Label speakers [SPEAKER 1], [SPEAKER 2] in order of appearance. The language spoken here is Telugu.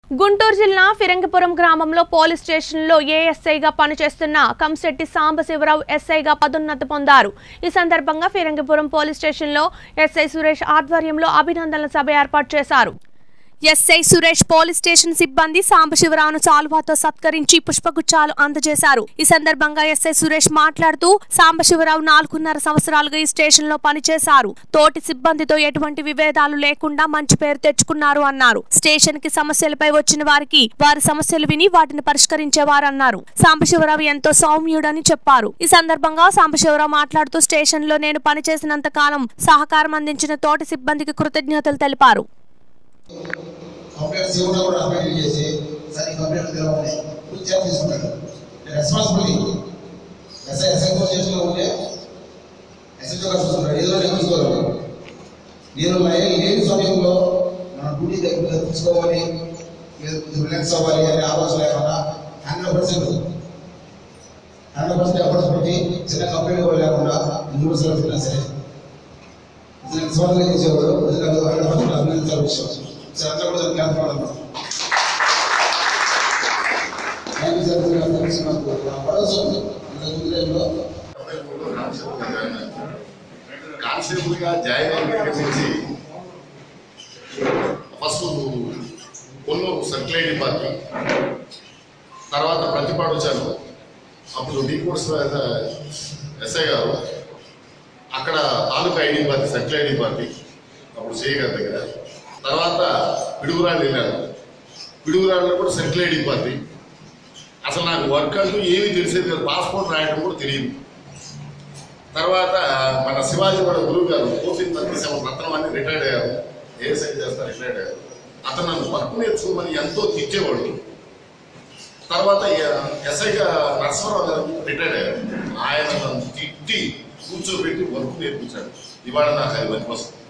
[SPEAKER 1] గుంటూరు జిల్లా ఫిరంగిపురం గ్రామంలో పోలీస్ స్టేషన్లో ఏఎస్ఐగా పనిచేస్తున్న కంశెట్టి సాంబశివరావు ఎస్ఐగా పదోన్నతి పొందారు ఈ సందర్భంగా ఫిరంగిపురం పోలీస్ స్టేషన్లో ఎస్ఐ సురేష్ ఆధ్వర్యంలో అభినందనల సభ ఏర్పాటు చేశారు ఎస్ఐ సురేష్ పోలీస్ స్టేషన్ సిబ్బంది సాంబశివరావును సాల్వాతో సత్కరించి పుష్పగుచ్చాలు అందజేశారు ఈ సందర్భంగా ఎస్ఐ సురేష్ మాట్లాడుతూ సాంబశివరావు నాలుగున్నర సంవత్సరాలుగా ఈ స్టేషన్ లో పనిచేశారు తోటి సిబ్బందితో ఎటువంటి విభేదాలు లేకుండా మంచి పేరు తెచ్చుకున్నారు అన్నారు స్టేషన్ కి సమస్యలపై వచ్చిన వారికి వారి సమస్యలు విని వాటిని పరిష్కరించేవారన్నారు సాంబశివరావు ఎంతో సౌమ్యుడని చెప్పారు ఈ సందర్భంగా సాంబశివరావు మాట్లాడుతూ స్టేషన్ లో నేను పనిచేసినంత కాలం సహకారం అందించిన తోటి సిబ్బందికి కృతజ్ఞతలు తెలిపారు
[SPEAKER 2] కంప్లైంట్ శివుడు కూడా అపాయింట్ చేసి సార్ ఈ కంప్లైంట్ తెలవండి పూర్తి చేసి తీసుకుంటాడు రెస్పాన్సిబిలిటీ ఎస్ఐ ఎస్ఐతో చేసిన ఉంటే ఎస్ఐతో గారు చూసుకుంటాడు ఏదో నేను చూసుకోరు నేను లే- లేని సమయంలో మన డ్యూటీ దగ్గర తెప్పించుకోవాలి లేదా కొంచెం రిలాక్స్ అవ్వాలి అనే ఆలోచన లేకుండా hundred percent hundred percent efforts పెట్టి చిన్న కంప్లైంట్ కూడా లేకుండా మూడు సార్లు తిన్నా సరే ఇతను స్వాతంత్రం చేసేవాడు ప్రజలకు హండ్రెడ్ పర్సెంట్ అభినందించాల విషయం సార్ అంతా కూడా దానికి జ్ఞాపకం థ్యాంక్ యూ సార్ మీరు అందరికీ నాకు భరోసా ఉంది మన గుండెల్లో
[SPEAKER 3] కానిస్టేబుల్ గా జాయిన్ అయిన దగ్గర నుంచి ఫస్ట్ కొన్నూరు సర్క్యులేటింగ్ పార్టీ తర్వాత ప్రతిపాడు వచ్చాను అప్పుడు డీ కోర్స్ ఎస్ఐ గారు అక్కడ taluka ID party circulating party అప్పుడు సిఐ గారి దగ్గర తర్వాత పిడుగురాళ్ళు వెళ్ళాను పిడుగురాళ్ళలో కూడా సర్క్యులేటింగ్ పార్టీ అసలు నాకు వర్క్ అంటూ ఏమీ తెలిసేది కాదు పాస్పోర్ట్ రాయడం కూడా తెలియదు తర్వాత మన శివాజీ వాళ్ళ గురువు గారు కోచింగ్ మంత్రి సేవ రత్నం అని రిటైర్డ్ అయ్యారు ఏఎస్ఐ చేస్తారు రిటైర్డ్ అయ్యారు అతను నన్ను వర్క్ నేర్చుకోమని ఎంతో తిట్టేవాడు తర్వాత ఎస్ఐగా నరసింహరావు గారు రిటైర్డ్ అయ్యారు ఆయన నన్ను తిట్టి కూర్చోబెట్టి వర్క్ నేర్పించాడు ఇవాళ నాకు అది పనికొస్తుంది